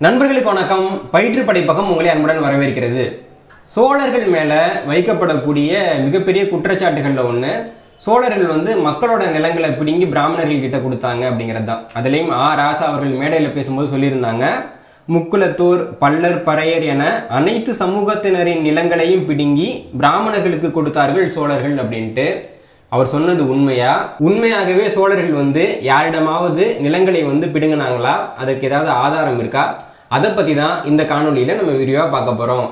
நண்பர்களுக்கு வணக்கம் பயிற்று படைப்பகம் உங்களை அன்புடன் வரவேற்கிறது சோழர்கள் மேல வைக்கப்படக்கூடிய மிகப்பெரிய குற்றச்சாட்டுகள்ல ஒண்ணு சோழர்கள் வந்து மக்களோட நிலங்களை பிடுங்கி பிராமணர்கள் கிட்ட கொடுத்தாங்க அப்படிங்கிறது தான் அதுலேயும் ஆ ராசா அவர்கள் மேடையில் பேசும்போது சொல்லியிருந்தாங்க முக்குலத்தூர் பல்லர் பறையர் என அனைத்து சமூகத்தினரின் நிலங்களையும் பிடுங்கி பிராமணர்களுக்கு கொடுத்தார்கள் சோழர்கள் அப்படின்ட்டு அவர் சொன்னது உண்மையா உண்மையாகவே சோழர்கள் வந்து யாரிடமாவது நிலங்களை வந்து பிடுங்கினாங்களா அதற்கு ஏதாவது ஆதாரம் இருக்கா அதை பத்தி தான் இந்த காணொளியில நம்ம விரிவா பார்க்க போறோம்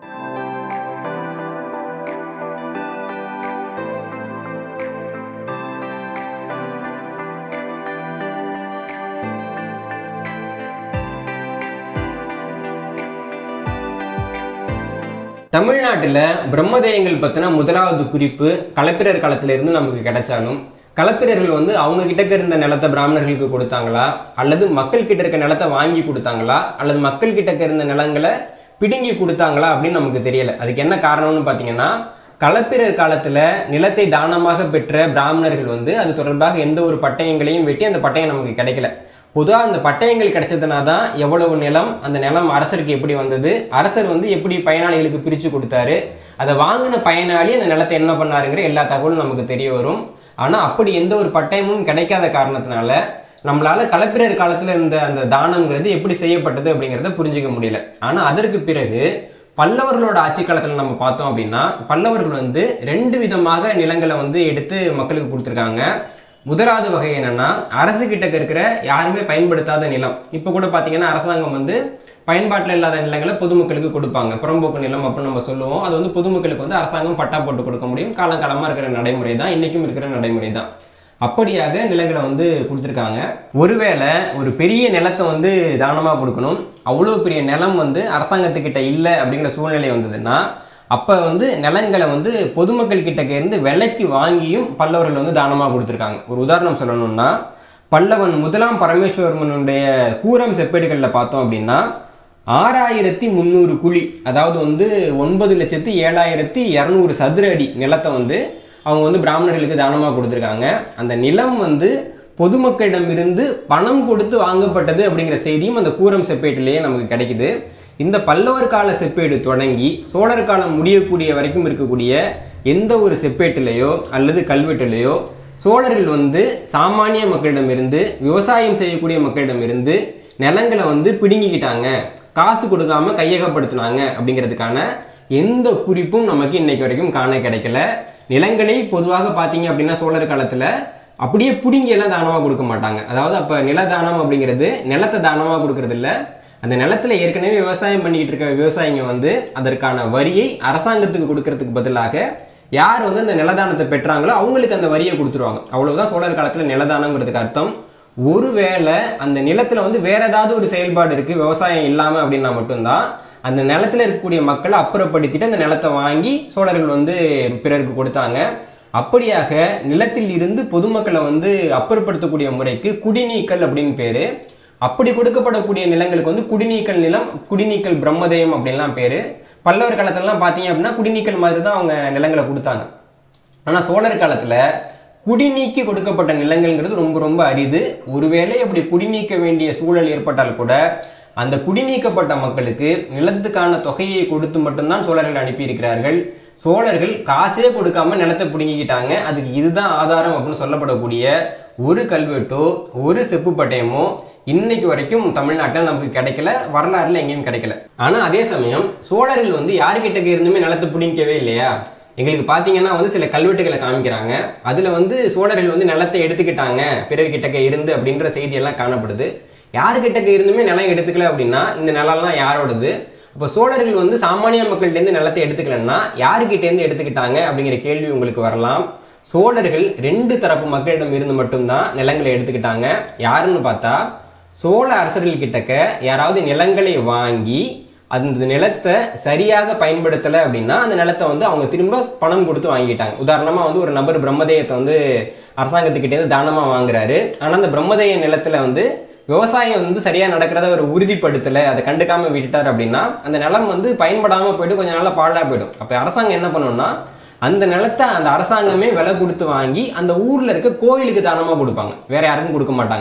தமிழ்நாட்டில் பிரம்மதேயங்கள் பற்றின முதலாவது குறிப்பு களப்பிரர் காலத்திலிருந்து நமக்கு கிடைச்சாலும் களப்பிரர்கள் வந்து அவங்க கிட்ட இருந்த நிலத்தை பிராமணர்களுக்கு கொடுத்தாங்களா அல்லது மக்கள் கிட்ட இருக்க நிலத்தை வாங்கி கொடுத்தாங்களா அல்லது மக்கள் கிட்ட இருந்த நிலங்களை பிடுங்கி கொடுத்தாங்களா அப்படின்னு நமக்கு தெரியல அதுக்கு என்ன காரணம்னு பார்த்தீங்கன்னா களப்பிரர் காலத்துல நிலத்தை தானமாக பெற்ற பிராமணர்கள் வந்து அது தொடர்பாக எந்த ஒரு பட்டயங்களையும் வெட்டி அந்த பட்டயம் நமக்கு கிடைக்கல பொதுவாக அந்த பட்டயங்கள் கிடைச்சதுனா தான் எவ்வளவு நிலம் அந்த நிலம் அரசருக்கு எப்படி வந்தது அரசர் வந்து எப்படி பயனாளிகளுக்கு பிரித்து கொடுத்தாரு அதை வாங்கின பயனாளி அந்த நிலத்தை என்ன பண்ணாருங்கிற எல்லா தகவலும் நமக்கு தெரிய வரும் ஆனால் அப்படி எந்த ஒரு பட்டயமும் கிடைக்காத காரணத்தினால நம்மளால களப்பிரர் காலத்தில் இருந்த அந்த தானம்ங்கிறது எப்படி செய்யப்பட்டது அப்படிங்கிறத புரிஞ்சுக்க முடியல ஆனால் அதற்கு பிறகு பல்லவர்களோட ஆட்சி காலத்தில் நம்ம பார்த்தோம் அப்படின்னா பல்லவர்கள் வந்து ரெண்டு விதமாக நிலங்களை வந்து எடுத்து மக்களுக்கு கொடுத்துருக்காங்க முதலாவது வகை என்னன்னா அரசு கிட்ட இருக்கிற யாருமே பயன்படுத்தாத நிலம் இப்போ கூட பார்த்தீங்கன்னா அரசாங்கம் வந்து பயன்பாட்டில் இல்லாத நிலங்களை பொதுமக்களுக்கு கொடுப்பாங்க புறம்போக்கு நிலம் அப்படின்னு நம்ம சொல்லுவோம் அது வந்து பொதுமக்களுக்கு வந்து அரசாங்கம் பட்டா போட்டு கொடுக்க முடியும் காலங்காலமாக இருக்கிற நடைமுறை தான் இன்னைக்கும் இருக்கிற நடைமுறை தான் அப்படியாக நிலங்களை வந்து கொடுத்துருக்காங்க ஒருவேளை ஒரு பெரிய நிலத்தை வந்து தானமாக கொடுக்கணும் அவ்வளோ பெரிய நிலம் வந்து அரசாங்கத்துக்கிட்ட இல்லை அப்படிங்கிற சூழ்நிலை வந்ததுன்னா அப்போ வந்து நிலங்களை வந்து பொதுமக்கள் கிட்ட இருந்து விலைக்கு வாங்கியும் பல்லவர்கள் வந்து தானமாக கொடுத்துருக்காங்க ஒரு உதாரணம் சொல்லணும்னா பல்லவன் முதலாம் பரமேஸ்வரனுடைய கூரம் செப்பேடுகளில் பார்த்தோம் அப்படின்னா ஆறாயிரத்தி முந்நூறு குழி அதாவது வந்து ஒன்பது லட்சத்தி ஏழாயிரத்தி இரநூறு சதுர அடி நிலத்தை வந்து அவங்க வந்து பிராமணர்களுக்கு தானமாக கொடுத்துருக்காங்க அந்த நிலம் வந்து பொதுமக்களிடமிருந்து பணம் கொடுத்து வாங்கப்பட்டது அப்படிங்கிற செய்தியும் அந்த கூரம் செப்பேட்டிலேயே நமக்கு கிடைக்குது இந்த பல்லவர் கால செப்பேடு தொடங்கி சோழர் காலம் முடியக்கூடிய வரைக்கும் இருக்கக்கூடிய எந்த ஒரு செப்பேட்டிலேயோ அல்லது கல்வெட்டுலேயோ சோழர்கள் வந்து சாமானிய மக்களிடமிருந்து விவசாயம் செய்யக்கூடிய மக்களிடமிருந்து நிலங்களை வந்து பிடுங்கிக்கிட்டாங்க காசு கொடுக்காம கையகப்படுத்தினாங்க அப்படிங்கிறதுக்கான எந்த குறிப்பும் நமக்கு இன்னைக்கு வரைக்கும் காண கிடைக்கல நிலங்களை பொதுவாக பார்த்தீங்க அப்படின்னா சோழர் காலத்தில் அப்படியே பிடுங்கி எல்லாம் தானமாக கொடுக்க மாட்டாங்க அதாவது அப்போ நிலதானம் அப்படிங்கிறது நிலத்தை தானமாக கொடுக்கறது இல்லை அந்த நிலத்துல ஏற்கனவே விவசாயம் பண்ணிக்கிட்டு இருக்க விவசாயிங்க வந்து அதற்கான வரியை அரசாங்கத்துக்கு கொடுக்கறதுக்கு பதிலாக யார் வந்து அந்த நிலதானத்தை பெற்றாங்களோ அவங்களுக்கு அந்த வரியை கொடுத்துருவாங்க அவ்வளவுதான் சோழர் காலத்துல நிலதானங்கிறதுக்கு அர்த்தம் ஒருவேளை அந்த நிலத்துல வந்து வேற ஏதாவது ஒரு செயல்பாடு இருக்கு விவசாயம் இல்லாம அப்படின்னா மட்டும்தான் அந்த நிலத்துல இருக்கக்கூடிய மக்களை அப்புறப்படுத்திட்டு அந்த நிலத்தை வாங்கி சோழர்கள் வந்து பிறருக்கு கொடுத்தாங்க அப்படியாக நிலத்தில் இருந்து பொதுமக்களை வந்து அப்புறப்படுத்தக்கூடிய முறைக்கு குடிநீக்கல் அப்படின்னு பேரு அப்படி கொடுக்கப்படக்கூடிய நிலங்களுக்கு வந்து குடிநீக்கல் நிலம் குடிநீக்கல் பிரம்மதேயம் அப்படின்லாம் பேரு பல்லவர் காலத்துலலாம் பார்த்தீங்க அப்படின்னா குடிநீக்கல் மாதிரி தான் அவங்க நிலங்களை கொடுத்தாங்க ஆனால் சோழர் காலத்தில் குடிநீக்கி கொடுக்கப்பட்ட நிலங்கள்ங்கிறது ரொம்ப ரொம்ப அரிது ஒருவேளை அப்படி குடிநீக்க வேண்டிய சூழல் ஏற்பட்டால் கூட அந்த குடிநீக்கப்பட்ட மக்களுக்கு நிலத்துக்கான தொகையை கொடுத்து மட்டும்தான் சோழர்கள் அனுப்பியிருக்கிறார்கள் சோழர்கள் காசே கொடுக்காம நிலத்தை பிடுங்கிக்கிட்டாங்க அதுக்கு இதுதான் ஆதாரம் அப்படின்னு சொல்லப்படக்கூடிய ஒரு கல்வெட்டோ ஒரு செப்பு பட்டயமோ இன்னைக்கு வரைக்கும் தமிழ்நாட்டில் நமக்கு கிடைக்கல வரலாறுல எங்கேயும் கிடைக்கல ஆனா அதே சமயம் சோழர்கள் வந்து யாருக்கிட்ட இருந்துமே நிலத்தை பிடிக்கவே இல்லையா எங்களுக்கு பார்த்தீங்கன்னா வந்து சில கல்வெட்டுகளை காமிக்கிறாங்க அதுல வந்து சோழர்கள் வந்து நிலத்தை எடுத்துக்கிட்டாங்க பிறர்கிட்டக்க இருந்து அப்படின்ற செய்தி எல்லாம் காணப்படுது யாருக்கிட்டக்க இருந்துமே நிலம் எடுத்துக்கல அப்படின்னா இந்த நிலம்லாம் யாரோடது இப்போ சோழர்கள் வந்து சாமானிய மக்கள்கிட்டேருந்து நிலத்தை எடுத்துக்கலன்னா யாருக்கிட்டேருந்து எடுத்துக்கிட்டாங்க அப்படிங்கிற கேள்வி உங்களுக்கு வரலாம் சோழர்கள் ரெண்டு தரப்பு மக்களிடம் இருந்து மட்டும்தான் நிலங்களை எடுத்துக்கிட்டாங்க யாருன்னு பார்த்தா சோழ அரசர்கள் கிட்டக்க யாராவது நிலங்களை வாங்கி அந்த நிலத்தை சரியாக பயன்படுத்தலை அப்படின்னா அந்த நிலத்தை வந்து அவங்க திரும்ப பணம் கொடுத்து வாங்கிட்டாங்க உதாரணமாக வந்து ஒரு நபர் பிரம்மதேயத்தை வந்து அரசாங்கத்துக்கிட்டேருந்து தானமாக வாங்குறாரு ஆனால் அந்த பிரம்மதேய நிலத்தில் வந்து விவசாயம் வந்து சரியாக நடக்கிறத ஒரு உறுதிப்படுத்தலை அதை கண்டுக்காம விட்டுட்டார் அப்படின்னா அந்த நிலம் வந்து பயன்படாமல் போயிட்டு கொஞ்சம் நாளாக பாழாக போயிடும் அப்போ அரசாங்கம் என்ன பண்ணணும்னா அந்த நிலத்தை அந்த அரசாங்கமே விலை கொடுத்து வாங்கி அந்த ஊரில் இருக்க கோயிலுக்கு தானமாக கொடுப்பாங்க வேற யாருக்கும் கொடுக்க மாட்டாங்க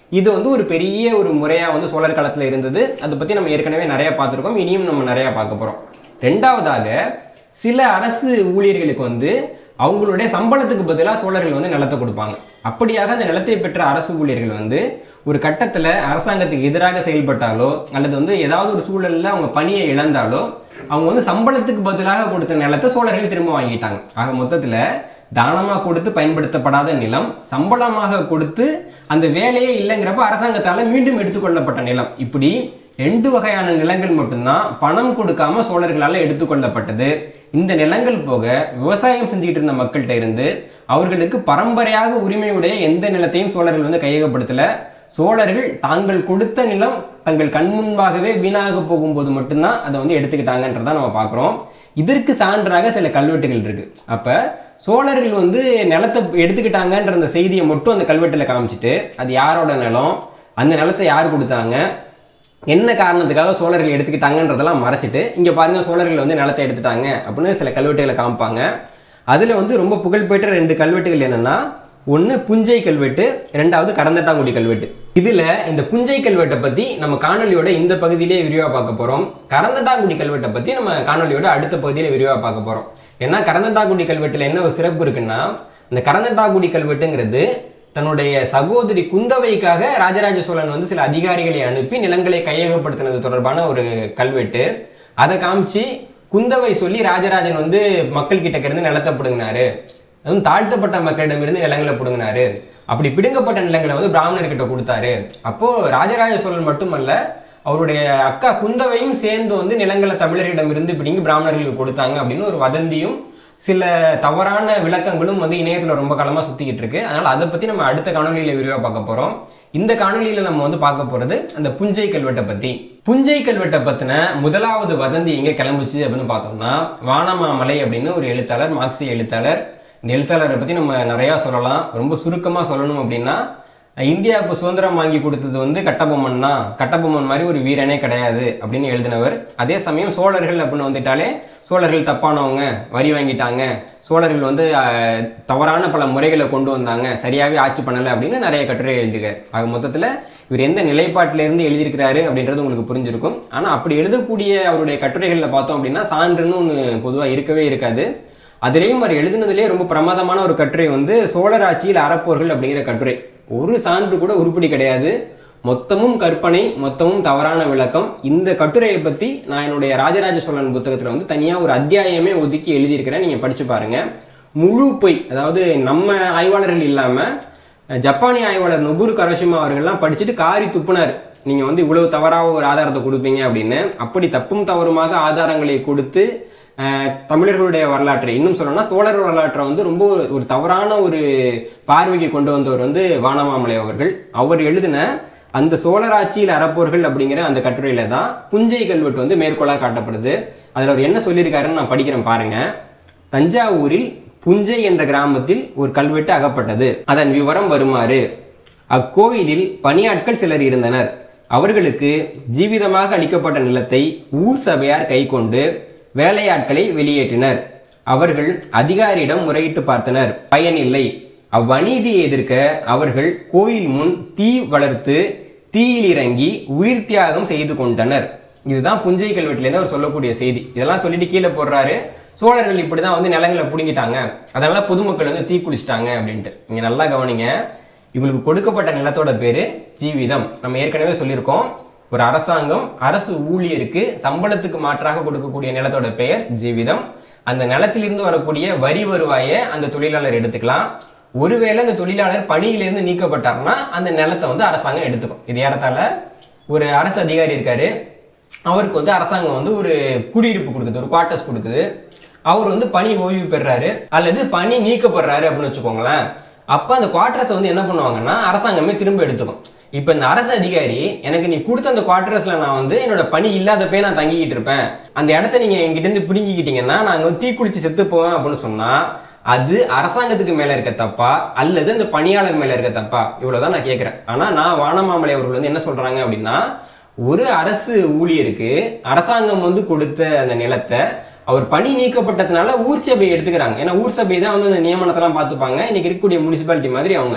இது வந்து ஒரு பெரிய ஒரு முறையா வந்து சோழர் காலத்துல இருந்தது அதை பத்தி நம்ம ஏற்கனவே நிறைய பார்த்திருக்கோம் இனியும் நம்ம நிறைய பார்க்க போறோம் ரெண்டாவதாக சில அரசு ஊழியர்களுக்கு வந்து அவங்களுடைய சம்பளத்துக்கு பதிலாக சோழர்கள் வந்து நிலத்தை கொடுப்பாங்க அப்படியாக அந்த நிலத்தை பெற்ற அரசு ஊழியர்கள் வந்து ஒரு கட்டத்தில் அரசாங்கத்துக்கு எதிராக செயல்பட்டாலோ அல்லது வந்து ஏதாவது ஒரு சூழல்ல அவங்க பணியை இழந்தாலோ அவங்க வந்து சம்பளத்துக்கு பதிலாக கொடுத்த நிலத்தை சோழர்கள் திரும்ப வாங்கிட்டாங்க ஆக மொத்தத்தில் தானமாக கொடுத்து பயன்படுத்தப்படாத நிலம் சம்பளமாக கொடுத்து அந்த வேலையே இல்லைங்கிறப்ப அரசாங்கத்தால் மீண்டும் எடுத்துக்கொள்ளப்பட்ட நிலம் இப்படி ரெண்டு வகையான நிலங்கள் மட்டும்தான் பணம் கொடுக்காம சோழர்களால் எடுத்துக்கொள்ளப்பட்டது இந்த நிலங்கள் போக விவசாயம் செஞ்சுக்கிட்டு இருந்த மக்கள்கிட்ட இருந்து அவர்களுக்கு பரம்பரையாக உரிமையுடைய எந்த நிலத்தையும் சோழர்கள் வந்து கையகப்படுத்தல சோழர்கள் தாங்கள் கொடுத்த நிலம் தங்கள் கண் முன்பாகவே வீணாக போகும்போது மட்டும்தான் அதை வந்து எடுத்துக்கிட்டாங்கன்றதை நம்ம பார்க்குறோம் இதற்கு சான்றாக சில கல்வெட்டுகள் இருக்கு அப்ப சோழர்கள் வந்து நிலத்தை எடுத்துக்கிட்டாங்கன்ற அந்த செய்தியை மட்டும் அந்த கல்வெட்டில் காமிச்சிட்டு அது யாரோட நிலம் அந்த நிலத்தை யார் கொடுத்தாங்க என்ன காரணத்துக்காக சோழர்கள் எடுத்துக்கிட்டாங்கன்றதெல்லாம் மறைச்சிட்டு இங்க பாருங்க சோழர்கள் வந்து நிலத்தை எடுத்துட்டாங்க அப்படின்னு சில கல்வெட்டுகளை காமிப்பாங்க அதுல வந்து ரொம்ப புகழ்பெற்ற ரெண்டு கல்வெட்டுகள் என்னன்னா ஒன்று புஞ்சை கல்வெட்டு ரெண்டாவது கரந்தட்டாங்குடி கல்வெட்டு இதுல இந்த புஞ்சை கல்வெட்டை பத்தி நம்ம காணொலியோட இந்த பகுதியிலே விரிவா பார்க்க போறோம் கரந்தட்டாங்குடி கல்வெட்டை பத்தி நம்ம காணொலியோட அடுத்த பகுதியில விரிவா பார்க்க போறோம் ஏன்னா கரந்தட்டாங்குடி கல்வெட்டுல என்ன ஒரு சிறப்பு இருக்குன்னா இந்த கரந்தட்டாங்குடி கல்வெட்டுங்கிறது தன்னுடைய சகோதரி குந்தவைக்காக ராஜராஜ சோழன் வந்து சில அதிகாரிகளை அனுப்பி நிலங்களை கையகப்படுத்தினது தொடர்பான ஒரு கல்வெட்டு அதை காமிச்சு குந்தவை சொல்லி ராஜராஜன் வந்து மக்கள் கிட்ட இருந்து நிலத்தை பிடுங்கினாரு அதுவும் தாழ்த்தப்பட்ட மக்களிடமிருந்து நிலங்களை பிடுங்கினாரு அப்படி பிடுங்கப்பட்ட நிலங்களை வந்து பிராமணர்கிட்ட கொடுத்தாரு அப்போ ராஜராஜ சோழன் மட்டுமல்ல அவருடைய அக்கா குந்தவையும் சேர்ந்து வந்து நிலங்களை தமிழர்களிடமிருந்து பிடிங்கி பிராமணர்களுக்கு கொடுத்தாங்க அப்படின்னு ஒரு வதந்தியும் சில தவறான விளக்கங்களும் வந்து இணையத்துல ரொம்ப காலமா சுத்திக்கிட்டு இருக்கு அதனால அதை பத்தி நம்ம அடுத்த காணொலியில விரிவா பார்க்க போறோம் இந்த காணொலியில நம்ம வந்து பார்க்க போறது அந்த புஞ்சை கல்வெட்டை பத்தி புஞ்சை கல்வெட்டை பத்தின முதலாவது வதந்தி எங்க கிளம்புச்சு அப்படின்னு பார்த்தோம்னா வானமாமலை அப்படின்னு ஒரு எழுத்தாளர் மார்க்சிய எழுத்தாளர் இந்த எழுத்தாளரை பத்தி நம்ம நிறைய சொல்லலாம் ரொம்ப சுருக்கமா சொல்லணும் அப்படின்னா இந்தியாவுக்கு சுதந்திரம் வாங்கி கொடுத்தது வந்து கட்டபொம்மன் தான் கட்டபொம்மன் மாதிரி ஒரு வீரனே கிடையாது அப்படின்னு எழுதினவர் அதே சமயம் சோழர்கள் அப்படின்னு வந்துட்டாலே சோழர்கள் தப்பானவங்க வரி வாங்கிட்டாங்க சோழர்கள் வந்து அஹ், தவறான பல முறைகளை கொண்டு வந்தாங்க சரியாவே ஆட்சி பண்ணலை அப்படின்னு நிறைய கட்டுரை எழுதியிருக்காரு ஆக மொத்தத்தில் இவர் எந்த நிலைப்பாட்டில இருந்து எழுதியிருக்கிறாரு அப்படின்றது உங்களுக்கு புரிஞ்சிருக்கும் ஆனால் அப்படி எழுதக்கூடிய அவருடைய கட்டுரைகளில் பார்த்தோம் அப்படின்னா சான்றுன்னு ஒன்று பொதுவாக இருக்கவே இருக்காது அதுலேயும் அவர் எழுதுனதுலேயே ரொம்ப பிரமாதமான ஒரு கட்டுரை வந்து சோழர் ஆட்சியில் அறப்போர்கள் அப்படிங்கிற கட்டுரை ஒரு சான்று கூட உருப்படி கிடையாது மொத்தமும் கற்பனை மொத்தமும் தவறான விளக்கம் இந்த கட்டுரையை பத்தி நான் என்னுடைய ராஜராஜ சோழன் புத்தகத்துல வந்து தனியா ஒரு அத்தியாயமே ஒதுக்கி எழுதியிருக்கிறேன் நீங்க படிச்சு பாருங்க முழு பொய் அதாவது நம்ம ஆய்வாளர்கள் இல்லாம ஜப்பானிய ஆய்வாளர் நொபுரு கரோஷிமா அவர்கள்லாம் படிச்சுட்டு காரி துப்புனார் நீங்க வந்து இவ்வளவு தவறாக ஒரு ஆதாரத்தை கொடுப்பீங்க அப்படின்னு அப்படி தப்பும் தவறுமாக ஆதாரங்களை கொடுத்து அஹ், தமிழர்களுடைய வரலாற்றை இன்னும் சொல்லணும்னா சோழர் வரலாற்றை வந்து ரொம்ப ஒரு- ஒரு தவறான ஒரு பார்வைக்கு கொண்டு வந்தவர் வந்து வானமாமலை அவர்கள் அவர் எழுதின அந்த சோழராட்சியில் அறப்போர்கள் அப்படிங்கிற அந்த கட்டுரையில தான் புஞ்சை கல்வெட்டு வந்து மேற்கோளா காட்டப்படுது அதுல அவர் என்ன சொல்லியிருக்காருன்னு நான் படிக்கிறேன் பாருங்க தஞ்சாவூரில் புஞ்சை என்ற கிராமத்தில் ஒரு கல்வெட்டு அகப்பட்டது அதன் விவரம் வருமாறு அக்கோயிலில் பணியாட்கள் சிலர் இருந்தனர் அவர்களுக்கு ஜீவிதமாக அளிக்கப்பட்ட நிலத்தை ஊர் சபையார் கைக்கொண்டு வேலையாட்களை வெளியேற்றினர் அவர்கள் அதிகாரியிடம் முறையிட்டு பார்த்தனர் பயனில்லை அவ்வநீதியை எதிர்க்க அவர்கள் கோயில் முன் தீ வளர்த்து தீயில் இறங்கி உயிர் தியாகம் செய்து கொண்டனர் இதுதான் புஞ்சை கல்வெட்டுலேருந்து அவர் சொல்லக்கூடிய செய்தி இதெல்லாம் சொல்லிட்டு கீழே போடுறாரு சோழர்கள் இப்படிதான் வந்து நிலங்களை பிடுங்கிட்டாங்க அதனால பொதுமக்கள் வந்து தீ குளிச்சிட்டாங்க அப்படின்ட்டு நீங்க நல்லா கவனிங்க இவங்களுக்கு கொடுக்கப்பட்ட நிலத்தோட பேரு ஜீவிதம் நம்ம ஏற்கனவே சொல்லியிருக்கோம் ஒரு அரசாங்கம் அரசு ஊழியருக்கு சம்பளத்துக்கு மாற்றாக கொடுக்கக்கூடிய நிலத்தோட பெயர் ஜீவிதம் அந்த நிலத்திலிருந்து வரக்கூடிய வரி வருவாயை அந்த தொழிலாளர் எடுத்துக்கலாம் ஒருவேளை அந்த தொழிலாளர் பணியிலிருந்து நீக்கப்பட்டார்னா அந்த நிலத்தை வந்து அரசாங்கம் எடுத்துக்கும் இது ஏறத்தாழ ஒரு அரசு அதிகாரி இருக்காரு அவருக்கு வந்து அரசாங்கம் வந்து ஒரு குடியிருப்பு கொடுக்குது ஒரு குவார்ட்டர்ஸ் கொடுக்குது அவர் வந்து பணி ஓய்வு பெறாரு அல்லது பணி நீக்கப்படுறாரு அப்படின்னு வச்சுக்கோங்களேன் அப்ப அந்த குவார்டர்ஸ் வந்து என்ன பண்ணுவாங்கன்னா அரசாங்கமே திரும்ப எடுத்துக்கும் இப்ப இந்த அரசு அதிகாரி எனக்கு நீ கொடுத்த அந்த குவார்டர்ஸ்ல நான் வந்து என்னோட பணி இல்லாதப்பே நான் தங்கிக்கிட்டு இருப்பேன் அந்த இடத்த நீங்க என்கிட்ட இருந்து பிடுங்கிக்கிட்டீங்கன்னா நான் வந்து தீக்குளிச்சு செத்து போவேன் அப்படின்னு சொன்னா அது அரசாங்கத்துக்கு மேல இருக்க தப்பா அல்லது அந்த பணியாளர் மேல இருக்க தப்பா இவ்வளவுதான் நான் கேட்கிறேன் ஆனா நான் வானமாமலை அவர்கள் வந்து என்ன சொல்றாங்க அப்படின்னா ஒரு அரசு ஊழியருக்கு அரசாங்கம் வந்து கொடுத்த அந்த நிலத்தை அவர் பணி நீக்கப்பட்டதுனால ஊர் சபை எடுத்துக்கிறாங்க ஏன்னா ஊர் சபை தான் வந்து அந்த நியமனத்தெல்லாம் பார்த்துப்பாங்க இன்னைக்கு இருக்கக்கூடிய முனிசிபாலிட்டி மாதிரி அவங்க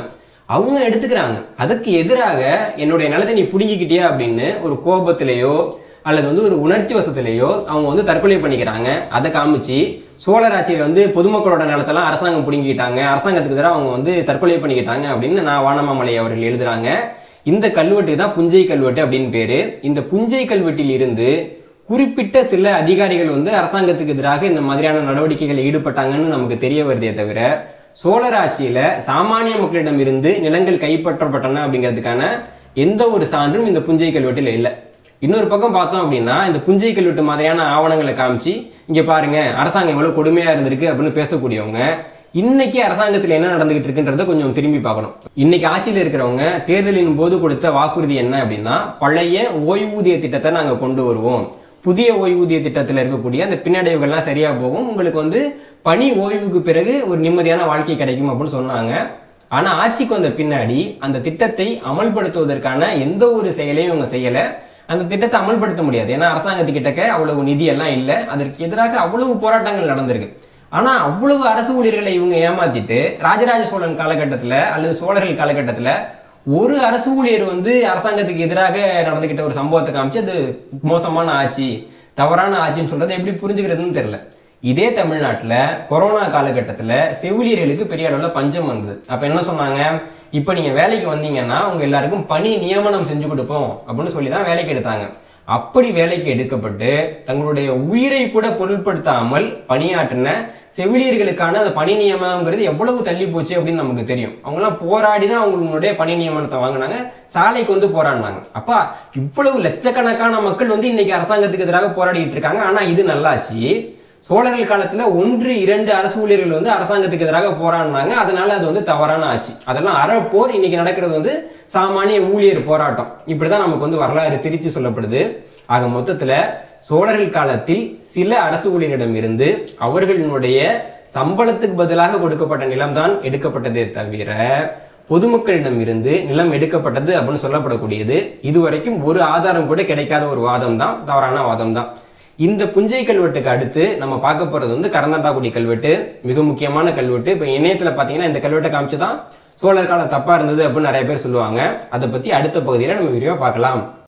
அவங்க எடுத்துக்கிறாங்க அதுக்கு எதிராக என்னுடைய நிலத்தை நீ புடுங்கிக்கிட்டியா அப்படின்னு ஒரு கோபத்திலேயோ அல்லது வந்து ஒரு உணர்ச்சி வசத்திலேயோ அவங்க வந்து தற்கொலை பண்ணிக்கிறாங்க அதை காமிச்சு சோழர் ஆட்சியில் வந்து பொதுமக்களோட நிலத்தெல்லாம் அரசாங்கம் பிடுங்கிக்கிட்டாங்க அரசாங்கத்துக்கு எதிராக அவங்க வந்து தற்கொலை பண்ணிக்கிட்டாங்க அப்படின்னு நான் வானமாமலை அவர்கள் எழுதுறாங்க இந்த கல்வெட்டு தான் புஞ்சை கல்வெட்டு அப்படின்னு பேரு இந்த புஞ்சை கல்வெட்டில் இருந்து குறிப்பிட்ட சில அதிகாரிகள் வந்து அரசாங்கத்துக்கு எதிராக இந்த மாதிரியான நடவடிக்கைகளில் ஈடுபட்டாங்கன்னு நமக்கு தெரிய வருதே தவிர சோழர் ஆட்சியில சாமானிய மக்களிடம் இருந்து நிலங்கள் கைப்பற்றப்பட்டன அப்படிங்கிறதுக்கான எந்த ஒரு சான்றும் இந்த புஞ்சை கல்வெட்டில் இல்லை இன்னொரு பக்கம் பார்த்தோம் அப்படின்னா இந்த புஞ்சை கல்வெட்டு மாதிரியான ஆவணங்களை காமிச்சு இங்க பாருங்க அரசாங்கம் எவ்வளவு கொடுமையா இருந்திருக்கு அப்படின்னு பேசக்கூடியவங்க இன்னைக்கு அரசாங்கத்தில் என்ன நடந்துகிட்டு இருக்குன்றத கொஞ்சம் திரும்பி பார்க்கணும் இன்னைக்கு ஆட்சியில் இருக்கிறவங்க தேர்தலின் போது கொடுத்த வாக்குறுதி என்ன அப்படின்னா பழைய ஓய்வூதிய திட்டத்தை நாங்க கொண்டு வருவோம் புதிய ஓய்வூதிய திட்டத்தில் இருக்கக்கூடிய அந்த பின்னடைவுகள்லாம் சரியா போகும் உங்களுக்கு வந்து பணி ஓய்வுக்கு பிறகு ஒரு நிம்மதியான வாழ்க்கை கிடைக்கும் அப்படின்னு சொன்னாங்க ஆனா ஆட்சிக்கு வந்த பின்னாடி அந்த திட்டத்தை அமல்படுத்துவதற்கான எந்த ஒரு செயலையும் இவங்க செய்யல அந்த திட்டத்தை அமல்படுத்த முடியாது ஏன்னா அரசாங்கத்துக்கிட்டக்க அவ்வளவு நிதி எல்லாம் இல்லை அதற்கு எதிராக அவ்வளவு போராட்டங்கள் நடந்திருக்கு ஆனா அவ்வளவு அரசு ஊழியர்களை இவங்க ஏமாத்திட்டு ராஜராஜ சோழன் காலகட்டத்துல அல்லது சோழர்கள் காலகட்டத்துல ஒரு அரசு ஊழியர் வந்து அரசாங்கத்துக்கு எதிராக நடந்துகிட்ட ஒரு சம்பவத்தை காமிச்சு அது மோசமான ஆட்சி தவறான ஆட்சின்னு சொல்றது எப்படி புரிஞ்சுக்கிறதுன்னு தெரியல இதே தமிழ்நாட்டுல கொரோனா காலகட்டத்துல செவிலியர்களுக்கு பெரிய அளவுல பஞ்சம் வந்தது அப்ப என்ன சொன்னாங்க இப்ப நீங்க வேலைக்கு வந்தீங்கன்னா உங்க எல்லாருக்கும் பணி நியமனம் செஞ்சு கொடுப்போம் அப்படின்னு சொல்லி தான் வேலைக்கு எடுத்தாங்க அப்படி வேலைக்கு எடுக்கப்பட்டு தங்களுடைய உயிரை கூட பொருட்படுத்தாமல் பணியாற்றின செவிலியர்களுக்கான அந்த பணி நியமனம்ங்கிறது எவ்வளவு தள்ளி போச்சு அப்படின்னு நமக்கு தெரியும் அவங்கலாம் போராடி தான் அவங்களுடைய பணி நியமனத்தை வாங்கினாங்க சாலைக்கு வந்து போராடினாங்க அப்பா இவ்வளவு லட்சக்கணக்கான மக்கள் வந்து இன்னைக்கு அரசாங்கத்துக்கு எதிராக போராடிட்டு இருக்காங்க ஆனா இது நல்லாச்சு சோழர்கள் காலத்துல ஒன்று இரண்டு அரசு ஊழியர்கள் வந்து அரசாங்கத்துக்கு எதிராக போராடினாங்க அதனால அது வந்து தவறான ஆட்சி அதெல்லாம் அறப்போர் இன்னைக்கு நடக்கிறது வந்து சாமானிய ஊழியர் போராட்டம் இப்படிதான் நமக்கு வந்து வரலாறு திருச்சி சொல்லப்படுது ஆக மொத்தத்துல சோழர்கள் காலத்தில் சில அரசு ஊழியரிடம் இருந்து அவர்களினுடைய சம்பளத்துக்கு பதிலாக கொடுக்கப்பட்ட நிலம்தான் எடுக்கப்பட்டதே தவிர பொதுமக்களிடம் இருந்து நிலம் எடுக்கப்பட்டது அப்படின்னு சொல்லப்படக்கூடியது இதுவரைக்கும் ஒரு ஆதாரம் கூட கிடைக்காத ஒரு வாதம் தான் தவறான வாதம் தான் இந்த புஞ்சை கல்வெட்டுக்கு அடுத்து நம்ம பார்க்க போறது வந்து கரந்தாண்டாக்குடி கல்வெட்டு மிக முக்கியமான கல்வெட்டு இப்போ இணையத்துல பாத்தீங்கன்னா இந்த கல்வெட்டை காமிச்சு தான் சோழர் காலம் தப்பா இருந்தது அப்படின்னு நிறைய பேர் சொல்லுவாங்க அதை பத்தி அடுத்த பகுதியில நம்ம விரிவா பார்க்கலாம்